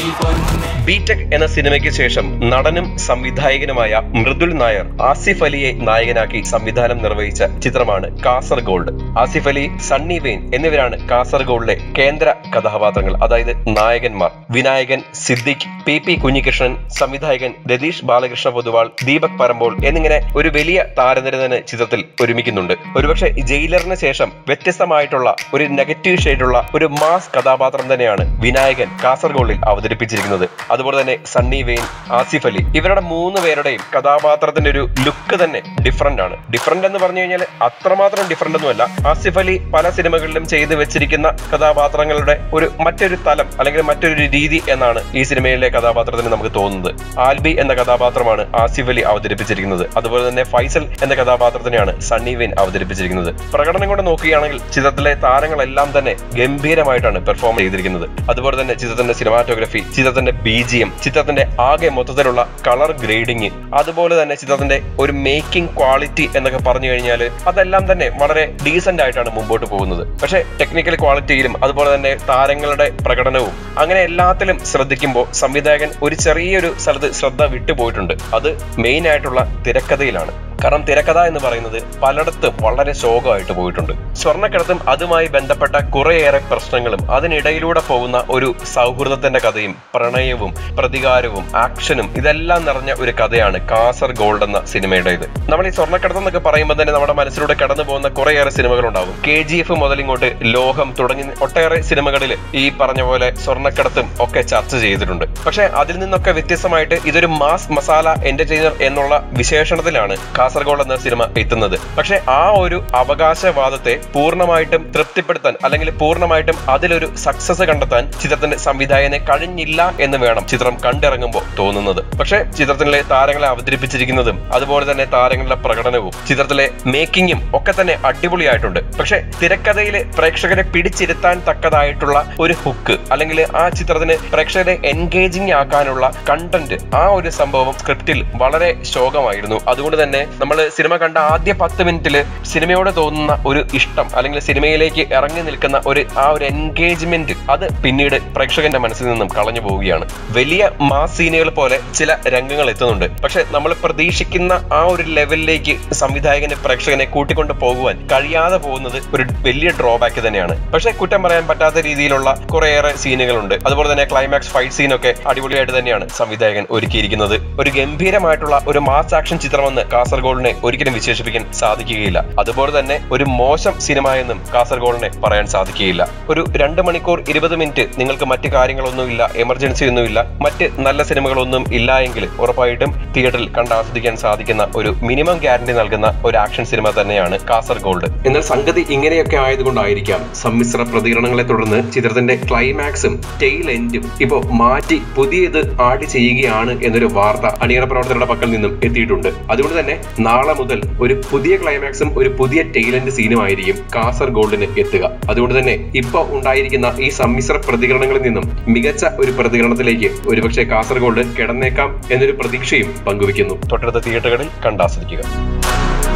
BTech എന്ന സിനിമയ്ക്ക് ശേഷം നടനും സംവിധായകനുമായ മൃദുൽ നായർ ആസിഫ് അലിയെ നായകനാക്കി സംവിധാനം നിർവഹിച്ച ചിത്രമാണ് കാസർഗോൾഡ് ആസിഫ് അലി സണ്ണി വെയിൻ എന്നിവരാണ് കാസർഗോൾഡിലെ കേന്ദ്ര കഥാപാത്രങ്ങൾ അതായത് നായകന്മാർ വിനായകൻ സിദ്ദിഖ് പി പി കുഞ്ഞികൃഷ്ണൻ സംവിധായകൻ രതീഷ് ബാലകൃഷ്ണ പൊതുവാൾ ദീപക് പരമ്പോൾ എന്നിങ്ങനെ ഒരു വലിയ താരനിര തന്നെ ചിത്രത്തിൽ ഒരുമിക്കുന്നുണ്ട് ഒരുപക്ഷെ ജയിലറിന് ശേഷം വ്യത്യസ്തമായിട്ടുള്ള ഒരു നെഗറ്റീവ് ഷെയ്ഡുള്ള ഒരു മാസ് കഥാപാത്രം തന്നെയാണ് വിനായകൻ കാസർഗോഡിൽ അവതരിപ്പിച്ചിരിക്കുന്നത് അതുപോലെ തന്നെ സണ്ണി വെയിൻ ആസിഫ് അലി ഇവരുടെ മൂന്ന് പേരുടെയും കഥാപാത്രത്തിന്റെ ഒരു ലുക്ക് തന്നെ ഡിഫറെന്റ് ആണ് ഡിഫറെന്റ് എന്ന് പറഞ്ഞു കഴിഞ്ഞാൽ അത്രമാത്രം ഡിഫറെന്റ് ഒന്നുമല്ല ആസിഫ് അലി പല സിനിമകളിലും ചെയ്തു വെച്ചിരിക്കുന്ന കഥാപാത്രങ്ങളുടെ ഒരു മറ്റൊരു തലം അല്ലെങ്കിൽ മറ്റൊരു രീതി എന്നാണ് ഈ സിനിമയിലെ കഥാപാത്രത്തിന് നമുക്ക് തോന്നുന്നത് ആൽബി എന്ന കഥാപാത്രമാണ് ആസിഫ് അലി അവതരിപ്പിച്ചിരിക്കുന്നത് അതുപോലെ തന്നെ ഫൈസൽ എന്ന കഥാപാത്രത്തിനെയാണ് സണ്ണി വെയിൻ അവതരിപ്പിച്ചിരിക്കുന്നത് പ്രകടനം കൊണ്ട് നോക്കുകയാണെങ്കിൽ ചിത്രത്തിലെ താരങ്ങളെല്ലാം തന്നെ ഗംഭീരമായിട്ടാണ് പെർഫോം ചെയ്തിരിക്കുന്നത് അതുപോലെ തന്നെ ചിത്രത്തിന്റെ സിനിമാറ്റോഗ്രഫി ചിത്രത്തിന്റെ ബിജിഎം ചിത്രത്തിന്റെ ആകെ മൊത്തത്തിലുള്ള കളർ ഗ്രേഡിംഗ് അതുപോലെ തന്നെ ചിത്രത്തിന്റെ ഒരു മേക്കിംഗ് ക്വാളിറ്റി എന്നൊക്കെ പറഞ്ഞു കഴിഞ്ഞാൽ അതെല്ലാം തന്നെ വളരെ ഡീസന്റ് ആയിട്ടാണ് മുമ്പോട്ട് പോകുന്നത് പക്ഷേ ടെക്നിക്കൽ ക്വാളിറ്റിയിലും അതുപോലെ തന്നെ താരങ്ങളുടെ പ്രകടനവും അങ്ങനെ എല്ലാത്തിലും ശ്രദ്ധിക്കുമ്പോൾ സംവിധായകൻ ഒരു ചെറിയൊരു സ്ഥലത്ത് ശ്രദ്ധ വിട്ടുപോയിട്ടുണ്ട് അത് മെയിൻ ആയിട്ടുള്ള തിരക്കഥയിലാണ് കാരണം തിരക്കഥ എന്ന് പറയുന്നത് പലയിടത്തും വളരെ ശോകമായിട്ട് പോയിട്ടുണ്ട് സ്വർണ്ണക്കടത്തും അതുമായി ബന്ധപ്പെട്ട കുറേയേറെ പ്രശ്നങ്ങളും അതിനിടയിലൂടെ പോകുന്ന ഒരു സൗഹൃദത്തിന്റെ കഥയും പ്രണയവും പ്രതികാരവും ആക്ഷനും ഇതെല്ലാം നിറഞ്ഞ ഒരു കഥയാണ് കാസർഗോൾഡ് എന്ന സിനിമയുടെ ഇത് നമ്മൾ ഈ സ്വർണ്ണക്കടത്ത് എന്നൊക്കെ പറയുമ്പോൾ തന്നെ നമ്മുടെ മനസ്സിലൂടെ കടന്നു പോകുന്ന കുറേയേറെ സിനിമകൾ ഉണ്ടാവും കെ ജി എഫ് മുതൽ ഇങ്ങോട്ട് ലോകം തുടങ്ങി ഒട്ടേറെ സിനിമകളിൽ ഈ പറഞ്ഞ പോലെ സ്വർണ്ണക്കടത്തും ഒക്കെ ചർച്ച ചെയ്തിട്ടുണ്ട് പക്ഷെ അതിൽ നിന്നൊക്കെ വ്യത്യസ്തമായിട്ട് ഇതൊരു മാസ് മസാല എന്റർടൈനർ എന്നുള്ള വിശേഷണത്തിലാണ് കാസർഗോഡ് എന്ന സിനിമ എത്തുന്നത് പക്ഷെ ആ ഒരു അവകാശവാദത്തെ പൂർണ്ണമായിട്ടും തൃപ്തിപ്പെടുത്താൻ അല്ലെങ്കിൽ പൂർണ്ണമായിട്ടും അതിലൊരു സക്സസ് കണ്ടെത്താൻ ചിത്രത്തിന്റെ സംവിധായകനെ കഴിഞ്ഞില്ല എന്ന് വേണം ചിത്രം കണ്ടിറങ്ങുമ്പോൾ തോന്നുന്നത് പക്ഷെ ചിത്രത്തിലെ താരങ്ങളെ അവതരിപ്പിച്ചിരിക്കുന്നതും അതുപോലെ തന്നെ താരങ്ങളുടെ പ്രകടനവും ചിത്രത്തിലെ മേക്കിങ്ങും ഒക്കെ തന്നെ അടിപൊളിയായിട്ടുണ്ട് പക്ഷെ തിരക്കഥയിൽ പ്രേക്ഷകരെ പിടിച്ചിരുത്താൻ തക്കതായിട്ടുള്ള ഒരു ഹുക്ക് അല്ലെങ്കിൽ ആ ചിത്രത്തിന് പ്രേക്ഷകരെ എൻഗേജിങ് ആക്കാനുള്ള കണ്ടന്റ് ആ ഒരു സംഭവം സ്ക്രിപ്റ്റിൽ വളരെ ശോകമായിരുന്നു അതുകൊണ്ട് തന്നെ നമ്മൾ സിനിമ കണ്ട ആദ്യ പത്ത് മിനിറ്റില് സിനിമയോട് തോന്നുന്ന ഒരു ഇഷ്ടം അല്ലെങ്കിൽ സിനിമയിലേക്ക് ഇറങ്ങി നിൽക്കുന്ന ഒരു ആ ഒരു എൻഗേജ്മെന്റ് അത് പിന്നീട് പ്രേക്ഷകന്റെ മനസ്സിൽ നിന്നും കളഞ്ഞു പോവുകയാണ് വലിയ മാസ് സീനുകൾ പോലെ ചില രംഗങ്ങൾ എത്തുന്നുണ്ട് പക്ഷെ നമ്മൾ പ്രതീക്ഷിക്കുന്ന ആ ഒരു ലെവലിലേക്ക് സംവിധായകന് പ്രേക്ഷകനെ കൂട്ടിക്കൊണ്ട് പോകുവാൻ കഴിയാതെ പോകുന്നത് ഒരു വലിയ ഡ്രോബാക്ക് തന്നെയാണ് പക്ഷെ കുറ്റം പറയാൻ പറ്റാത്ത രീതിയിലുള്ള കുറേയേറെ സീനുകളുണ്ട് അതുപോലെ തന്നെ ക്ലൈമാക്സ് ഫൈറ്റ് സീനൊക്കെ അടിപൊളിയായിട്ട് തന്നെയാണ് സംവിധായകൻ ഒരുക്കിയിരിക്കുന്നത് ഒരു ഗംഭീരമായിട്ടുള്ള ഒരു മാസ് ആക്ഷൻ ചിത്രമെന്ന് കാസർഗോഡിനെ ഒരിക്കലും വിശേഷിപ്പിക്കാൻ സാധിക്കുകയില്ല അതുപോലെ തന്നെ ഒരു മോശം സിനിമ എന്നും കാസർഗോഡിനെ പറയാൻ സാധിക്കുകയില്ല ഒരു രണ്ട് മണിക്കൂർ ഇരുപത് മിനിറ്റ് നിങ്ങൾക്ക് മറ്റു കാര്യങ്ങളൊന്നുമില്ല എമർജൻസി ഒന്നുമില്ല മറ്റ് നല്ല സിനിമകളൊന്നും ഇല്ല എങ്കിൽ ഉറപ്പായിട്ടും തിയേറ്ററിൽ കണ്ട് ആസ്വദിക്കാൻ സാധിക്കുന്ന ഒരു മിനിമം ഗ്യാരണ്ടി നൽകുന്ന ഒരു ആക്ഷൻ സിനിമ തന്നെയാണ് കാസർഗോൾഡ് എന്നാൽ സംഗതി ഇങ്ങനെയൊക്കെ ആയതുകൊണ്ടായിരിക്കാം സമ്മിശ്ര പ്രതികരണങ്ങളെ തുടർന്ന് ചിത്രത്തിന്റെ ക്ലൈമാക്സും ടെയിൽ എൻഡും ഇപ്പോ മാറ്റി പുതിയത് ആഡ് ചെയ്യുകയാണ് എന്നൊരു വാർത്ത അണിയറ പ്രവർത്തകരുടെ പക്കൽ നിന്നും എത്തിയിട്ടുണ്ട് അതുകൊണ്ട് തന്നെ നാളെ മുതൽ ഒരു പുതിയ ക്ലൈമാക്സും ഒരു പുതിയ ടെയിൽ എൻഡ് സീനുമായിരിക്കും കാസർഗോൾഡിന് എത്തുക അതുകൊണ്ട് തന്നെ ഇപ്പൊ ഉണ്ടായിരിക്കുന്ന ഈ സമ്മിശ്ര പ്രതികരണങ്ങളിൽ നിന്നും മികച്ച ഒരു പ്രതികരണത്തിലേക്ക് ഒരുപക്ഷെ കാസർഗോഡ് കിടന്നേക്കാം എന്നൊരു പ്രതീക്ഷയും പങ്കുവയ്ക്കുന്നു തൊട്ടടുത്ത തിയേറ്ററുകളിൽ കണ്ടാസ്വദിക്കുക